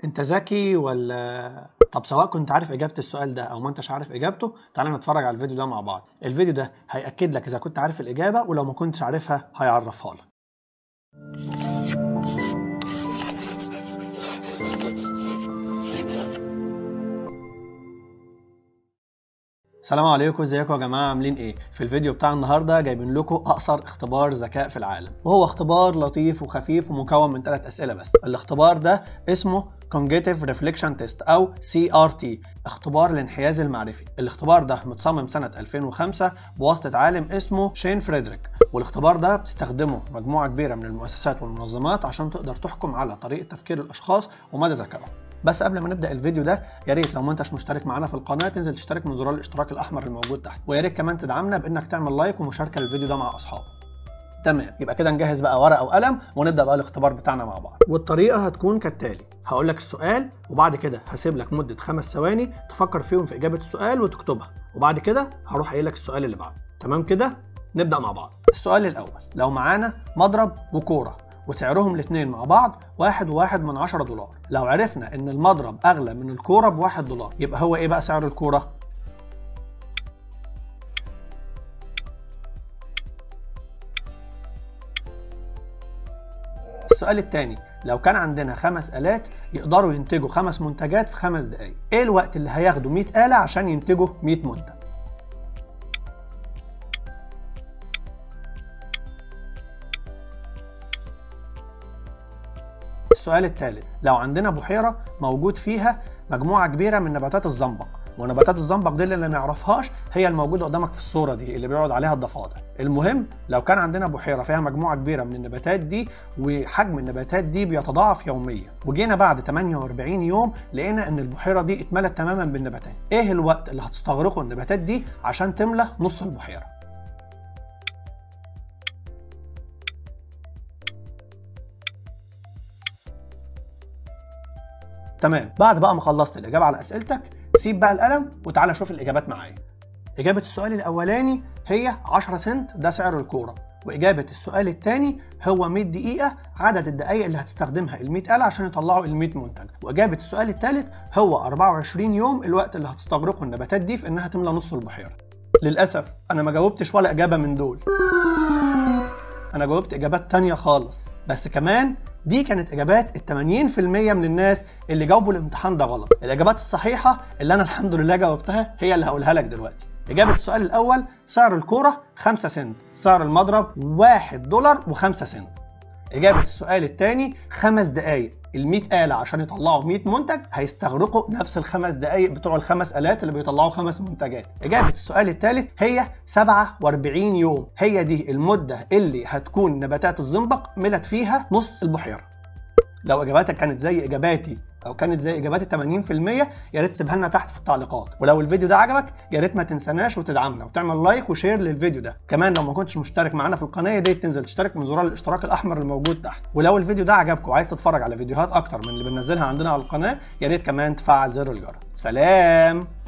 انت ذكي ولا طب سواء كنت عارف اجابه السؤال ده او ما انتش عارف اجابته تعالى نتفرج على الفيديو ده مع بعض الفيديو ده هياكد لك اذا كنت عارف الاجابه ولو ما كنتش عارفها هيعرفها لك السلام عليكم ازيكم يا جماعه عاملين ايه في الفيديو بتاع النهارده جايبين لكم اقصر اختبار ذكاء في العالم وهو اختبار لطيف وخفيف ومكون من ثلاث اسئله بس الاختبار ده اسمه Cognitive Reflection Test او CRT اختبار الانحياز المعرفي الاختبار ده متصمم سنه 2005 بواسطه عالم اسمه شين فريدريك والاختبار ده بتستخدمه مجموعه كبيره من المؤسسات والمنظمات عشان تقدر تحكم على طريقه تفكير الاشخاص ومدى ذكائهم بس قبل ما نبدا الفيديو ده يا ريت لو ما انتش مشترك معانا في القناه تنزل تشترك من زرار الاشتراك الاحمر الموجود تحت ويا ريت كمان تدعمنا بانك تعمل لايك ومشاركه للفيديو ده مع اصحابك تمام يبقى كده نجهز بقى ورقه وقلم ونبدا بقى الاختبار بتاعنا مع بعض والطريقه هتكون كالتالي هقول لك السؤال وبعد كده هسيب لك مده خمس ثواني تفكر فيهم في اجابه السؤال وتكتبها وبعد كده هروح قايل لك السؤال اللي بعده تمام كده نبدا مع بعض السؤال الاول لو معانا مضرب وكوره وسعرهم الاثنين مع بعض واحد وواحد من عشرة دولار لو عرفنا ان المضرب اغلى من الكورة بواحد دولار يبقى هو ايه بقى سعر الكورة السؤال الثاني لو كان عندنا خمس آلات يقدروا ينتجوا خمس منتجات في خمس دقايق ايه الوقت اللي هياخدوا 100 آلة عشان ينتجوا 100 منتج السؤال الثالث لو عندنا بحيرة موجود فيها مجموعة كبيرة من نباتات الزنبق ونباتات الزنبق دي اللي ما نعرفهاش هي الموجودة قدامك في الصورة دي اللي بيقعد عليها الضفادع المهم لو كان عندنا بحيرة فيها مجموعة كبيرة من النباتات دي وحجم النباتات دي بيتضاعف يوميا وجينا بعد 48 يوم لقينا ان البحيرة دي اتملت تماما بالنباتات ايه الوقت اللي هتستغرقه النباتات دي عشان تملى نص البحيرة تمام بعد بقى ما خلصت الاجابه على اسئلتك سيب بقى القلم وتعالى شوف الاجابات معايا اجابه السؤال الاولاني هي 10 سنت ده سعر الكوره واجابه السؤال الثاني هو 100 دقيقه عدد الدقائق اللي هتستخدمها ال 100 آلة عشان يطلعوا ال 100 منتج واجابه السؤال الثالث هو 24 يوم الوقت اللي هتستغرقه النباتات دي في انها تملى نص البحيره للاسف انا ما جاوبتش ولا اجابه من دول انا جاوبت اجابات تانية خالص بس كمان دي كانت اجابات ال 80% من الناس اللي جاوبوا الامتحان ده غلط الاجابات الصحيحه اللي انا الحمد لله جاوبتها هي اللي هقولها لك دلوقتي اجابه السؤال الاول سعر الكوره 5 سنت سعر المضرب 1 دولار و5 سنت اجابه السؤال الثاني خمس دقائق ال 100 آلة عشان يطلعوا 100 منتج هيستغرقوا نفس الخمس دقائق بتوع الخمس آلات اللي بيطلعوا خمس منتجات. إجابة السؤال الثالث هي 47 يوم، هي دي المدة اللي هتكون نباتات الزنبق ملت فيها نص البحيرة. لو إجاباتك كانت زي إجاباتي او كانت زي اجابات ال 80% يا ريت تسيبها لنا تحت في التعليقات ولو الفيديو ده عجبك يا ريت ما تنساناش وتدعمنا وتعمل لايك وشير للفيديو ده كمان لو ما كنتش مشترك معانا في القناه يا ريت تنزل تشترك من زرار الاشتراك الاحمر الموجود تحت ولو الفيديو ده عجبك وعايز تتفرج على فيديوهات اكتر من اللي بننزلها عندنا على القناه يا ريت كمان تفعل زر الجرس سلام